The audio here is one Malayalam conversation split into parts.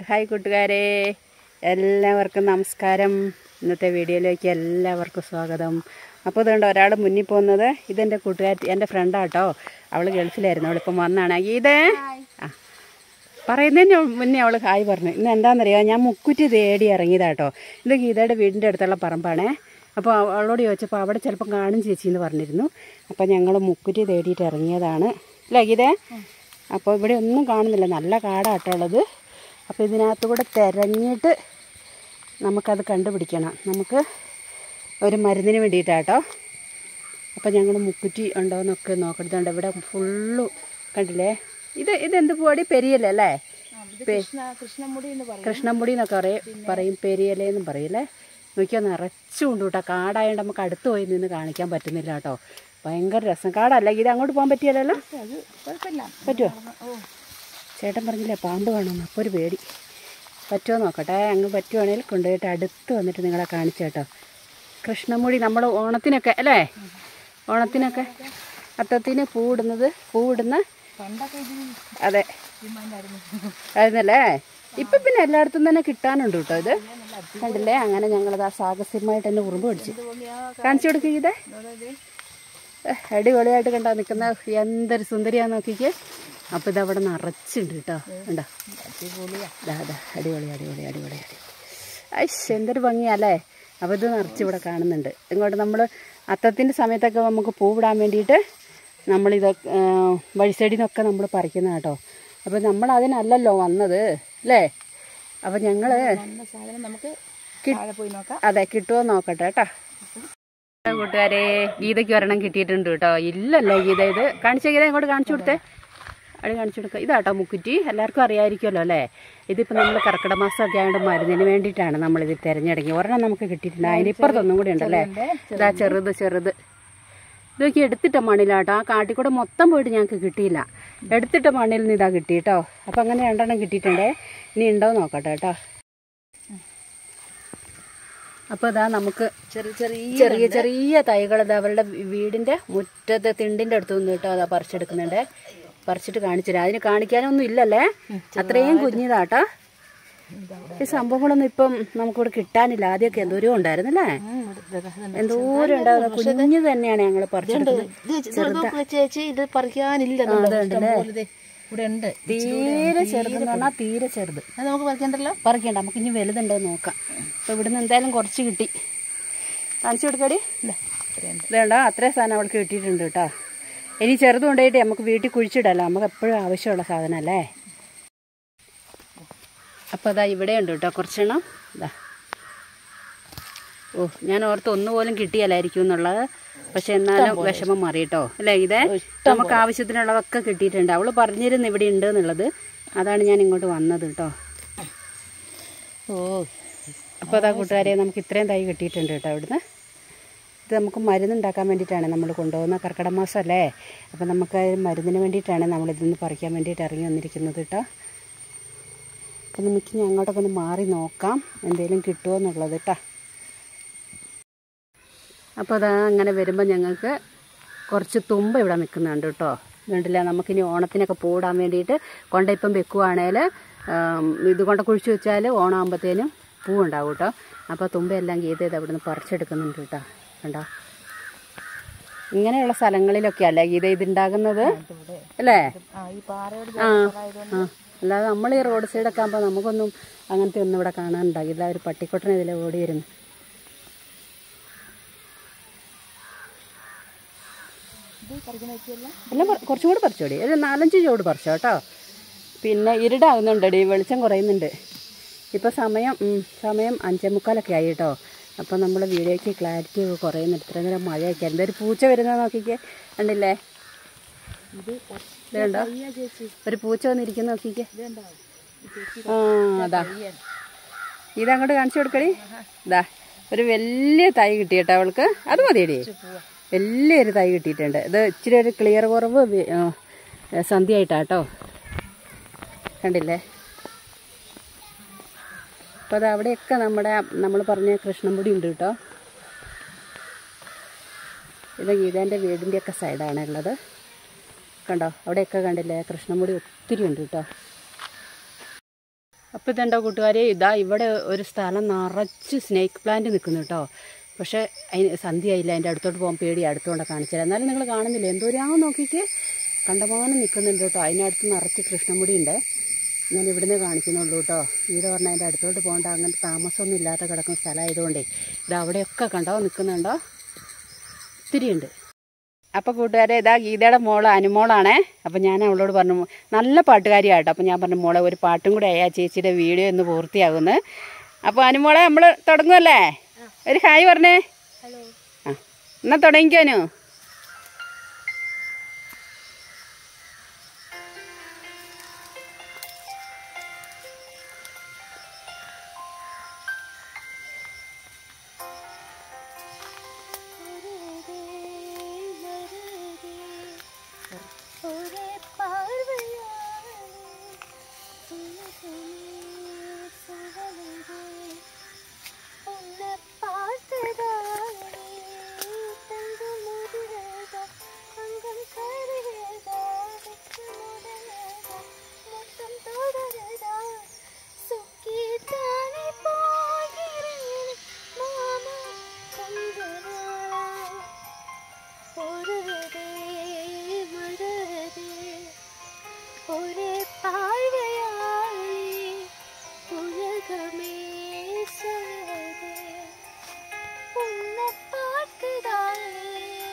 ഹായ് കൂട്ടുകാരെ എല്ലാവർക്കും നമസ്കാരം ഇന്നത്തെ വീഡിയോയിലേക്ക് എല്ലാവർക്കും സ്വാഗതം അപ്പോൾ ഇതുകൊണ്ട് ഒരാൾ മുന്നിൽ പോകുന്നത് ഇതെൻ്റെ കൂട്ടുകാരി എൻ്റെ ഫ്രണ്ടാട്ടോ അവൾ ഗൾഫിലായിരുന്നു അവളിപ്പം വന്നാണ് ഗീതേ ആ പറയുന്നതിന് മുന്നേ അവൾ ഹായ് പറഞ്ഞു ഇന്ന് എന്താണെന്നറിയാമോ ഞാൻ മുക്കുറ്റി തേടി ഇറങ്ങിയതാട്ടോ ഇത് ഗീതയുടെ വീടിൻ്റെ അടുത്തുള്ള പറമ്പാണേ അപ്പോൾ അവ- അവളോട് ചോദിച്ചപ്പോൾ അവിടെ ചിലപ്പം കാണും ചേച്ചി എന്ന് പറഞ്ഞിരുന്നു അപ്പോൾ ഞങ്ങൾ മുക്കുറ്റി തേടിയിട്ട് ഇറങ്ങിയതാണ് അല്ലേ ഗീതേ അപ്പോൾ ഇവിടെ ഒന്നും കാണുന്നില്ല നല്ല കാടാട്ടോ ഉള്ളത് അപ്പോൾ ഇതിനകത്തുകൂടെ തിരഞ്ഞിട്ട് നമുക്കത് കണ്ടുപിടിക്കണം നമുക്ക് ഒരു മരുന്നിന് വേണ്ടിയിട്ടാട്ടോ അപ്പോൾ ഞങ്ങൾ മുക്കുറ്റി ഉണ്ടോ എന്നൊക്കെ നോക്കണതുണ്ട് ഇവിടെ ഫുള്ളു കണ്ടില്ലേ ഇത് ഇതെന്ത് പൂവാടി പെരിയല അല്ലേ പെ- കൃഷ്ണമുടി എന്ന് പറയും കൃഷ്ണമുടി എന്നൊക്കെ പറയും പറയും പെരിയലേന്നും പറയില്ലേ നോക്കിയാൽ നിറച്ചുകൊണ്ട് കേട്ടോ കാടായതുകൊണ്ട് നമുക്ക് അടുത്ത് പോയി നിന്ന് കാണിക്കാൻ പറ്റുന്നില്ല കേട്ടോ ഭയങ്കര രസം കാടല്ല ഇത് അങ്ങോട്ട് പോകാൻ പറ്റിയല്ലോ അത് കുഴപ്പമില്ല പറ്റുമോ ഓ ചേട്ടൻ പറഞ്ഞില്ലേ പാമ്പ് വേണമെന്ന് അപ്പോൾ ഒരു പേടി പറ്റുമോ നോക്കട്ടെ അങ്ങ് പറ്റുവാണെങ്കിൽ കൊണ്ടുപോയിട്ട് അടുത്ത് വന്നിട്ട് നിങ്ങളെ കാണിച്ചു കേട്ടോ കൃഷ്ണമുടി നമ്മൾ ഓണത്തിനൊക്കെ അല്ലേ ഓണത്തിനൊക്കെ അത്തത്തിന് പൂവിടുന്നത് പൂവിടുന്ന പണ്ടൊക്കെ ഇതിന് അതെ ഡിമാൻഡായിരുന്നു ആയിരുന്നല്ലേ ഇപ്പം പിന്നെ എല്ലായിടത്തും തന്നെ കിട്ടാനുണ്ട് കേട്ടോ ഇത് കണ്ടില്ലേ അങ്ങനെ ഞങ്ങളത് ആ സാഹസ്യമായിട്ട് തന്നെ ഉറുമ്പ് പിടിച്ചു കാണിച്ചു കൊടുക്കുക ഇതേ അടിപൊളിയായിട്ട് കണ്ടാ നിൽക്കുന്ന എന്തൊരു സുന്ദരിയാന്ന് നോക്കിക്ക് അപ്പോൾ ഇതവിടെ നിറച്ചുണ്ട് കേട്ടോ കണ്ടോ അടിപൊളിയാ ദാ ദാ അടിപൊളി അടിപൊളി അടിപൊളി അടി ഐശ് എന്തൊരു ഭംഗിയല്ലേ അപ്പോൾ ഇത് നിറച്ച് ഇവിടെ കാണുന്നുണ്ട് ഇങ്ങോട്ട് നമ്മൾ അത്തത്തിൻ്റെ സമയത്തൊക്കെ നമുക്ക് പൂവിടാൻ വേണ്ടിയിട്ട് നമ്മളിത് വഴി സൈഡിൽ നിന്നൊക്കെ നമ്മൾ പറിക്കുന്ന കേട്ടോ അപ്പോൾ നമ്മൾ അതിനല്ലല്ലോ വന്നത് അല്ലേ അപ്പോൾ ഞങ്ങൾ വന്ന സാധനം നമുക്ക് താഴെ പോയി നോക്കാം അതെ കിട്ടുമോ നോക്കട്ടെ കേട്ടോ കൂട്ടുകാരെ ഗീതയ്ക്ക് ഒരെണ്ണം കിട്ടിയിട്ടുണ്ട് കേട്ടോ ഇല്ലല്ലേ ഗീത ഇത് കാണിച്ച ഗീത ഇങ്ങോട്ട് കാണിച്ചു കൊടുത്തേ അടി കാണിച്ചു കൊടുക്കുക ഇതാട്ടോ മുക്കുറ്റി എല്ലാവർക്കും അറിയാമായിരിക്കുമല്ലോ അല്ലേ ഇതിപ്പോൾ നമ്മൾ കർക്കിടക മാസമൊക്കെ ആയതുകൊണ്ട് മരുന്നിന് വേണ്ടിയിട്ടാണ് നമ്മളിത് തിരഞ്ഞെടുക്കി ഒരെണ്ണം നമുക്ക് കിട്ടിയിട്ടുണ്ട് അതിനിപ്പുറത്തൊന്നും കൂടി ഉണ്ടല്ലേ ഇതാ ചെറുത് ചെറുത് ഇതൊക്കെ എടുത്തിട്ട മണ്ണിലാട്ടോ ആ കാട്ടിക്കൂടെ മൊത്തം പോയിട്ട് ഞങ്ങൾക്ക് കിട്ടിയില്ല എടുത്തിട്ട മണ്ണിൽ നിന്ന് ഇതാ കിട്ടി കേട്ടോ അപ്പം അങ്ങനെ രണ്ടെണ്ണം കിട്ടിയിട്ടുണ്ടേ ഇനി ഉണ്ടോ നോക്കട്ടെ കേട്ടോ അപ്പോൾ ഇതാ നമുക്ക് ചെറിയ ചെറിയ ചെറിയ ചെറിയ തൈകൾ ഇത് അവരുടെ വീടിന്റെ മുറ്റത്തെ തിണ്ടിന്റെ അടുത്ത് നിന്ന് കേട്ടോ അതാ പറിച്ചെടുക്കുന്നുണ്ട് പറിച്ചിട്ട് കാണിച്ചു തരാം അതിന് കാണിക്കാനൊന്നും ഇല്ലല്ലേ അത്രയും കുഞ്ഞിതാട്ടാ ഈ സംഭവങ്ങളൊന്നും ഇപ്പം നമുക്കിവിടെ കിട്ടാനില്ല ആദ്യമൊക്കെ എന്തോരം ഉണ്ടായിരുന്നല്ലേ എന്തോരം ഉണ്ടാകുന്ന കുഞ്ഞു തന്നെയാണ് ഞങ്ങൾ പറിച്ചെടുക്കുന്നത് ചേച്ചി ഇത് പറിക്കാനില്ല ഇവിടെ ഉണ്ട് തീരെ ചെറുതെന്ന് പറഞ്ഞാൽ തീരെ ചെറുത് അത് നമുക്ക് പറിക്കണ്ടല്ലോ പറിക്കണ്ട നമുക്ക് ഇനി വലുതുണ്ടോ എന്ന് നോക്കാം അപ്പോൾ ഇവിടുന്ന് എന്തായാലും കുറച്ച് കിട്ടി കാണിച്ചു കൊടുക്കടി ഇതേണ്ട അത്രയും സാധനം അവൾക്ക് കിട്ടിയിട്ടുണ്ട് കേട്ടോ ഇനി ചെറുത് കൊണ്ടുപോയിട്ട് നമുക്ക് വീട്ടിൽ കുഴിച്ചിടല്ലോ നമുക്ക് എപ്പോഴും ആവശ്യമുള്ള സാധനമല്ലേ അപ്പോൾ അതാ ഇവിടെ ഉണ്ട് കേട്ടോ കുറച്ചെണ്ണം ഇതാ ഓ ഞാൻ ഓർത്ത് ഒന്നുപോലും കിട്ടിയല്ലായിരിക്കും എന്നുള്ളത് പക്ഷെ എന്നാലും വിഷമം മാറി കേട്ടോ അല്ലേ ഇതേ നമുക്ക് ആവശ്യത്തിനുള്ളതൊക്കെ കിട്ടിയിട്ടുണ്ട് അവള് പറഞ്ഞിരുന്നു ഇവിടെ ഉണ്ട് എന്നുള്ളത് അതാണ് ഞാൻ ഇങ്ങോട്ട് വന്നത് കേട്ടോ ഓ അപ്പോൾ അതാ കൂട്ടുകാരെ നമുക്ക് ഇത്രയും തൈ കിട്ടിയിട്ടുണ്ട് കേട്ടോ ഇവിടുന്ന് ഇത് നമുക്ക് മരുന്നുണ്ടാക്കാൻ വേണ്ടിയിട്ടാണ് നമ്മൾ കൊണ്ടുപോകുന്ന കർക്കിടക മാസം അല്ലേ അപ്പോൾ നമുക്ക് ആ മരുന്നിന് വേണ്ടിയിട്ടാണ് നമ്മൾ ഇതിന്ന് പറിക്കാൻ വേണ്ടിയിട്ട് ഇറങ്ങി വന്നിരിക്കുന്നത് കേട്ടോ അപ്പം നമുക്ക് ഇനി അങ്ങോട്ടൊക്കെ ഒന്ന് മാറി നോക്കാം എന്തെങ്കിലും കിട്ടുമോ എന്നുള്ളത് കേട്ടോ അപ്പോൾ അതാ അങ്ങനെ വരുമ്പോൾ ഞങ്ങൾക്ക് കുറച്ച് തുമ്പ ഇവിടെ നിൽക്കുന്നുണ്ട് കേട്ടോ കണ്ടില്ല നമുക്കിനി ഓണത്തിനൊക്കെ പൂടാൻ വേണ്ടിയിട്ട് കൊണ്ടിപ്പം വെക്കുവാണേൽ ഇത് കൊണ്ട് കുഴിച്ച് വെച്ചാൽ ഓണമാകുമ്പോഴത്തേനും പൂവുണ്ടാവും കേട്ടോ അപ്പോൾ തുമ്പയെല്ലാം ഗീത ഇത് അവിടെ നിന്ന് പറിച്ചെടുക്കുന്നുണ്ട് കേട്ടോ കണ്ടോ ഇങ്ങനെയുള്ള സ്ഥലങ്ങളിലൊക്കെ അല്ലേ ഗീത ഇതുണ്ടാകുന്നത് അല്ലേ ആ ഈ പാറയോട് ആ ആ അല്ലാതെ നമ്മൾ ഈ റോഡ് സൈഡൊക്കെ ആകുമ്പോൾ നമുക്കൊന്നും അങ്ങനത്തെ ഒന്നും ഇവിടെ കാണാനുണ്ടാകില്ല ഒരു പട്ടിക്കൊട്ടനെ ഇതിലെ ഓടി വരുന്നു ഇത് പറിക്കുന്ന വെച്ചല്ല എല്ലാം പറി- കുറച്ചും കൂടി പറിച്ചോടി ഒരു നാലഞ്ച് ചുവട് പറിച്ചോ കേട്ടോ പിന്നെ ഇരുടാകുന്നുണ്ടടി വെളിച്ചം കുറയുന്നുണ്ട് ഇപ്പോൾ സമയം ഉം, സമയം അഞ്ചേ മുക്കാലൊക്കെ ആയി കേട്ടോ അപ്പോൾ നമ്മൾ വീഡിയോയ്ക്ക് ക്ലാരിറ്റി ഒക്കെ കുറയുന്നുണ്ട് ഇത്ര നേരം മഴയൊക്കെ ആയിരുന്നു ഒരു പൂച്ച വരുന്നത് നോക്കിക്കേ കണ്ടില്ലേ ഇത് ഇതുണ്ടോ ചേച്ചി ഒരു പൂച്ച വന്നിരിക്കുന്ന നോക്കിക്കേ ഇതുണ്ടോ ആ അതാ ഇതങ്ങോട്ട് കാണിച്ചു കൊടുക്കടി ഇതാ ഒരു വലിയ തൈ കിട്ടി കേട്ടോ അവൾക്ക് അത് മതിയടി വലിയൊരു തൈ കിട്ടിയിട്ടുണ്ട് ഇത് ഇച്ചിരി ഒരു ക്ലിയർ കുറവ് വി- ആ, സന്ധ്യയായിട്ടാട്ടോ കണ്ടില്ലേ അപ്പോൾ അത് അവിടെയൊക്കെ നമ്മുടെ നമ്മൾ പറഞ്ഞ കൃഷ്ണൻപൊടി ഉണ്ട് കേട്ടോ ഇത് ഗീതാൻ്റെ വീടിൻ്റെയൊക്കെ സൈഡാണ് ഉള്ളത് കണ്ടോ അവിടെയൊക്കെ കണ്ടില്ലേ കൃഷ്ണൻമുടി ഒത്തിരി ഉണ്ട് കേട്ടോ അപ്പോൾ ഇതെന്താ കൂട്ടുകാരെ ഇതാ ഇവിടെ ഒരു സ്ഥലം നിറച്ച് സ്നേക്ക് പ്ലാന്റ് നിൽക്കുന്നു കേട്ടോ പക്ഷേ അതിന് സന്ധ്യയായില്ല അതിൻ്റെ അടുത്തോട്ട് പോകാൻ പേടി അടുത്തോണ്ട് കാണിച്ചില്ല എന്നാലും നിങ്ങൾ കാണുന്നില്ല എന്തോരാ നോക്കിക്ക് കണ്ടമാനം നിൽക്കുന്നുണ്ട് കേട്ടോ അതിനടുത്ത് നിറച്ച് കൃഷ്ണമുടി ഉണ്ട് ഞാൻ ഇവിടുന്ന് കാണിക്കുന്നുള്ളൂ കേട്ടോ ഇവിടെ പറഞ്ഞാൽ അതിൻ്റെ അടുത്തോട്ട് പോകേണ്ട അങ്ങനത്തെ താമസമൊന്നും ഇല്ലാത്ത കിടക്കുന്ന സ്ഥലമായതുകൊണ്ടേ ഇത് അവിടെയൊക്കെ കണ്ടോ നിൽക്കുന്നുണ്ടോ ഒത്തിരി ഉണ്ട് അപ്പോൾ കൂട്ടുകാരെ ഇതാ ഗീതയുടെ മോള് അനുമോളാണേ അപ്പോൾ ഞാൻ അവളോട് പറഞ്ഞു നല്ല പാട്ടുകാരിയാട്ടോ അപ്പോൾ ഞാൻ പറഞ്ഞു മോളെ ഒരു പാട്ടും കൂടെ ആയാ ചേച്ചിയുടെ വീഡിയോ ഒന്ന് പൂർത്തിയാകുന്നു അപ്പോൾ അനുമോളെ നമ്മൾ തുടങ്ങുമല്ലേ ഒരു ഹായ് പറഞ്ഞേ ഹലോ ആ എന്നാൽ തുടങ്ങിക്കോ അനു ഒരേ പാർവയാളെ ഉന്നെ பார்த்ததாலே தங்க முதிரதா அங்கம் கருகதா வெச்சு முடலதா மொத்தம் தொடரதா சுக்கி தானே போகிறேன் மாமா கொஞ்ச நாளா பொருதே மலரதே ஒரே பார்வையாளே உலகமே சொல்லதே உன்னை பார்க்குதாலே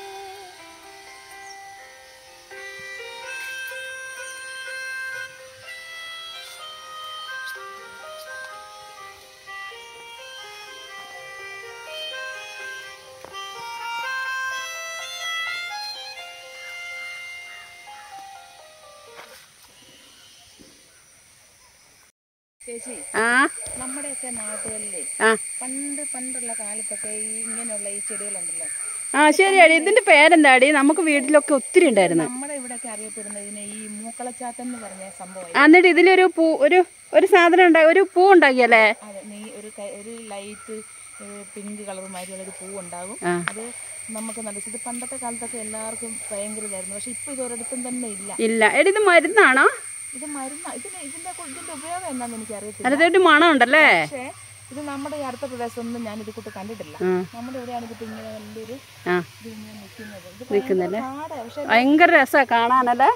ചേച്ചി ആ നമ്മുടെയൊക്കെ നാട്ടുകളിലെ ആ പണ്ട് പണ്ടുള്ള കാലത്തൊക്കെ ഈ ഇങ്ങനെയുള്ള ഈ ചെടികളുണ്ടല്ലോ ആ ശരിയാടി ഇതിൻ്റെ പേരെന്താടി നമുക്ക് വീട്ടിലൊക്കെ ഒത്തിരി ഉണ്ടായിരുന്നു നമ്മുടെ ഇവിടെയൊക്കെ അറിയപ്പെടുന്നതിന് ഈ മൂക്കളച്ചാത്തൻ എന്ന് പറഞ്ഞ സംഭവം ആ, എന്നിട്ട് ഇതിലൊരു പൂ ഒരു ഒരു സാധനം ഉണ്ടായി ഒരു പൂ ഉണ്ടാക്കിയല്ലേ അതെ നീ ഒരു ക- ഒരു ലൈറ്റ് പിങ്ക് കളർ മാതിരിയുള്ള ഒരു പൂ ഉണ്ടാകും ആ. അത് നമുക്ക് നല്ല ഇത് പണ്ടത്തെ കാലത്തൊക്കെ എല്ലാവർക്കും ഭയങ്കര ഇതായിരുന്നു പക്ഷെ ഇപ്പൊ ഇത് ഒരിടത്തും തന്നെ ഇല്ല ഇല്ല എടി ഇത് മരുന്നാണോ ഇത് മരുന്ന് ഇതിന് ഇതിന്റെ കു- ഇതിന്റെ ഉപയോഗം എന്താണെന്ന് എനിക്ക് അറിയത്തില്ല അതിനകത്തൊരു മണം ഉണ്ടല്ലേ പക്ഷേ ഇത് നമ്മുടെ ഈ അടുത്ത പ്രദേശത്തൊന്നും ഞാൻ ഇത് കൂട്ട് കണ്ടിട്ടില്ല ആ. നമ്മുടെ ഇവിടെയാണ് ഇതിപ്പോ ഇങ്ങനെ വലിയൊരു ആ ഇത് ഇങ്ങനെ നിൽക്കുന്നത് ഇത് നിൽക്കുന്നല്ലേ കാട് പക്ഷെ ഭയങ്കര രസമാണ് കാണാനല്ലേ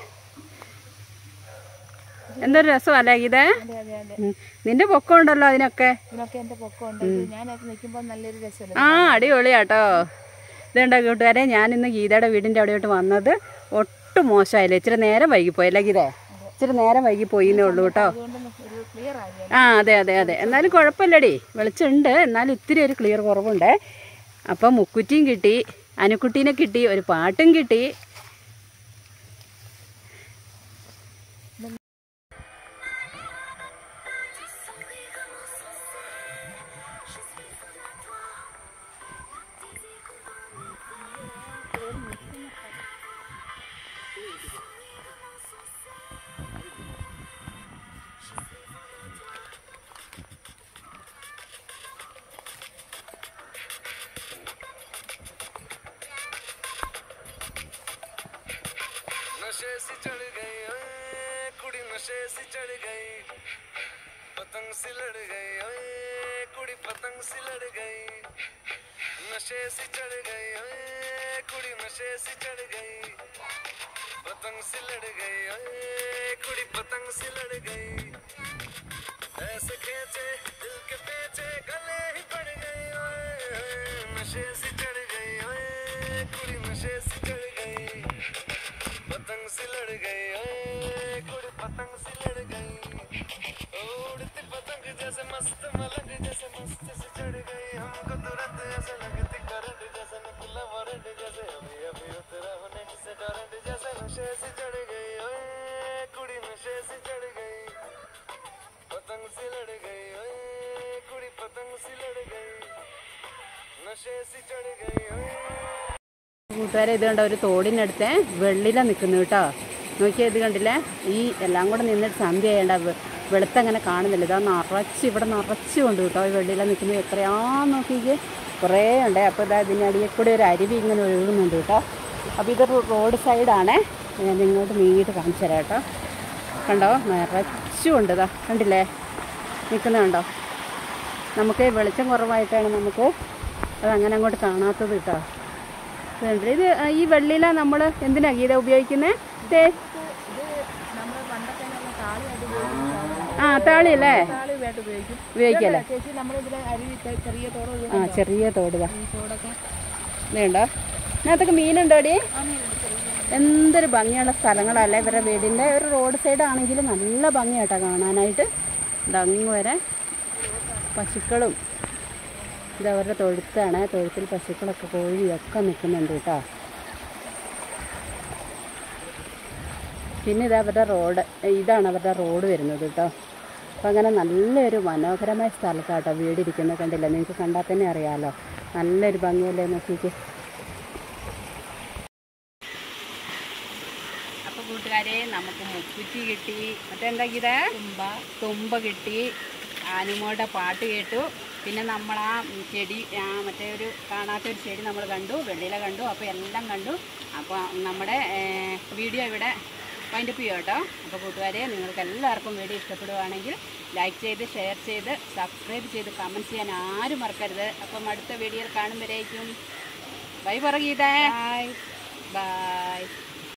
എന്തൊരു രസമല്ലേ ഇതേ അതെ അതെ അതെ ഉം. നിന്റെ പൊക്കം ഉണ്ടല്ലോ അതിനൊക്കെ ഇതിനൊക്കെ എന്റെ പൊക്കമുണ്ട് ഇത് ഞാനൊക്കെ നിൽക്കുമ്പോൾ നല്ലൊരു രസമല്ലേ ആ അടിപൊളിയാട്ടോ ഇതുണ്ടോ കൂട്ടുകാരെ ഞാൻ ഇന്ന് ഗീതയുടെ വീടിൻ്റെ അവിടെയോട്ട് വന്നത് ഒട്ടും മോശമായില്ല ഇച്ചിരി നേരം വൈകിപ്പോയല്ലേ ഗീതേ ഇച്ചിരി നേരം വൈകിപ്പോയി എന്നേ ഉള്ളൂ കേട്ടോ അതുകൊണ്ട് ഒരു ക്ലിയർ ആയി ആ അതെ അതെ അതെ എന്നാലും കുഴപ്പമില്ലടി വെളിച്ചമുണ്ട് എന്നാലും ഇത്തിരി ഒരു ക്ലിയർ കുറവുണ്ട് അപ്പം മുക്കുറ്റിയും കിട്ടി അനുക്കുട്ടീനെ കിട്ടി ഒരു പാട്ടും കിട്ടി नशे सी चढ़ गई ओए कुड़ी नशे सी चढ़ गई पतंग सी लड़ गई ओए कुड़ी पतंग सी लड़ गई नशे सी चढ़ गई ओए कुड़ी नशे सी चढ़ गई पतंग सी लड़ गई ओए कुड़ी पतंग सी लड़ गई ऐसे खेचे दिल के पेचे गले ही पड़ गई ओए नशे सी चढ़ गई ओए कुड़ी नशे सी चढ़ गई पतंग सी लड़ गई ओए कुड़ी पतंग सी लड़ गई ओ, उड़ती पतंग जैसे मस्त मलंग जैसे मस्त सी चढ़ गई हमको तुरंत ऐसे लगती करंट जैसे निकला वारंट जैसे अभी अभी उतरा होने से करंट जैसे नशे से चढ़ गई ओए कुड़ी नशे से चढ़ गई पतंग सी लड़ गई ओए कुड़ी पतंग सी लड़ गई नशे से चढ़ गई ओए കൂട്ടുകാരെ ഇത് കണ്ട ഒരു തോടിനടുത്ത് വെള്ളില നിൽക്കുന്നു കേട്ടോ നോക്കിയാൽ ഇത് കണ്ടില്ലേ ഈ എല്ലാം കൂടെ നിന്നിട്ട് സന്ധ്യ ചെയ്യേണ്ട വെളുത്തങ്ങനെ കാണുന്നില്ല ഇതാ നിറച്ച് ഇവിടെ നിറച്ച് കൊണ്ട് കേട്ടോ ഈ വെള്ളില നിൽക്കുന്നത് എത്രയാ നോക്കിക്കേ കുറേ ഉണ്ട് അപ്പോൾ ഇതാ ഇതിനടിയിൽ കൂടെ ഒരു അരുവി ഇങ്ങനെ ഒഴുകുന്നുണ്ട് കേട്ടോ അപ്പോൾ ഇതൊരു റോഡ് സൈഡാണേ ഞാൻ ഇങ്ങോട്ട് നീങ്ങിയിട്ട് കാണിച്ചു തരാം കേട്ടോ കണ്ടോ നിറച്ചും ഉണ്ട് ഇതാ കണ്ടില്ലേ നിൽക്കുന്നുണ്ടോ നമുക്ക് വെളിച്ചം കുറവായിട്ടാണ് നമുക്ക് അത് അങ്ങനെ അങ്ങോട്ട് കാണാത്തത് കേട്ടോ ഇതുണ്ട്. ഇത് ഈ വെള്ളില നമ്മൾ എന്തിനാ ഗീത ഉപയോഗിക്കുന്നത് തേ ഇത് നമ്മൾ പണ്ടൊക്കെ എന്ന് പറഞ്ഞാൽ താളിയായിട്ട് ഉപയോഗിക്കും ആ താളിയല്ലേ താളിയായിട്ട് ഉപയോഗിക്കും ഉപയോഗിക്കല്ലേ ചേച്ചി നമ്മളിതിലെ അരി ചെ- ചെറിയ തോട് ആ ചെറിയ തോടുക ഈ തോടൊക്കെ ഇതുണ്ടോ ഇതിനകത്തൊക്കെ മീനുണ്ടോടി എന്തൊരു ഭംഗിയുള്ള സ്ഥലങ്ങളല്ലേ ഇവരുടെ വീടിൻ്റെ ഒരു റോഡ് സൈഡ് ആണെങ്കിലും നല്ല ഭംഗിയാട്ടോ കാണാനായിട്ട് ഇതങ്ങ് വരെ പശുക്കളും ഇത് അവരുടെ തൊഴുത്താണ് തൊഴുത്തിൽ പശുക്കളൊക്കെ കോഴിയൊക്കെ നിൽക്കുന്നുണ്ട് കേട്ടോ പിന്നെ ഇത് അവരുടെ റോഡ് ഇതാണ് അവരുടെ റോഡ് വരുന്നത് കേട്ടോ അപ്പം അങ്ങനെ നല്ലൊരു മനോഹരമായ സ്ഥലത്താട്ടോ വീടിരിക്കുന്നത് കണ്ടില്ല നിങ്ങൾക്ക് കണ്ടാൽ തന്നെ അറിയാമല്ലോ നല്ലൊരു ഭംഗിയല്ലേ നോക്കിക്ക് അപ്പോൾ കൂട്ടുകാരെ നമുക്ക് മുക്കുറ്റി കിട്ടി മറ്റെന്താ ഇത് തുമ്പ തുമ്പ കിട്ടി ആനുമോടെ പാട്ട് കേട്ടു പിന്നെ നമ്മൾ ആ ചെടി ആ മറ്റേ ഒരു കാണാത്ത ഒരു ചെടി നമ്മൾ കണ്ടു വെള്ളിയില കണ്ടു അപ്പോൾ എല്ലാം കണ്ടു അപ്പോൾ നമ്മുടെ ഏർ, വീഡിയോ ഇവിടെ വൈൻഡപ്പ് ചെയ്യാം കേട്ടോ അപ്പോൾ കൂട്ടുകാരെ നിങ്ങൾക്ക് എല്ലാവർക്കും വീഡിയോ ഇഷ്ടപ്പെടുവാണെങ്കിൽ ലൈക്ക് ചെയ്ത് ഷെയർ ചെയ്ത് സബ്സ്ക്രൈബ് ചെയ്ത് കമൻറ്റ് ചെയ്യാൻ ആരും മറക്കരുത് അപ്പം അടുത്ത വീഡിയോയിൽ കാണുമ്പോഴേക്കും ബൈ പറ ഗീത ബൈ